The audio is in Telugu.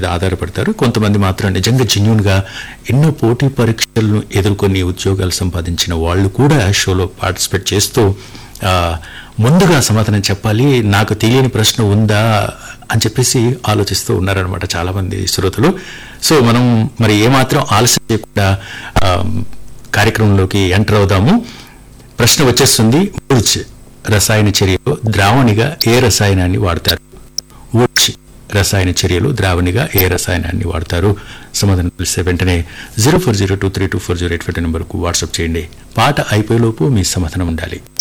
మీద ఆధారపడతారు కొంతమంది మాత్రం నిజంగా జెన్యున్ గా ఎన్నో పోటీ పరీక్షలను ఎదుర్కొని ఉద్యోగాలు సంపాదించిన వాళ్ళు కూడా షోలో పార్టిసిపేట్ చేస్తూ ఆ, ముందుగా సమాధానం చెప్పాలి నాకు తెలియని ప్రశ్న ఉందా అని చెప్పేసి ఆలోచిస్తూ ఉన్నారనమాట చాలా మంది శ్రోతలు సో మనం మరి ఏమాత్రం ఆలస్యం చేయకుండా ఆ, కార్యక్రమంలోకి ఎంటర్ అవుదాము ప్రశ్న వచ్చేస్తుంది ఊడ్చ్ రసాయన చర్యలో ద్రావణిగా ఏ రసాయనాన్ని వాడతారు ఊడ్చ్ రసాయన చర్యలు ద్రావణిగా ఏ రసాయనాన్ని వాడతారు సమాధానం తెలిసే వెంటనే zero four zero two three two four zero eight five నెంబర్కు వాట్సాప్ చేయండి పాట అయిపోయేలోపు మీ సమాధానం ఉండాలి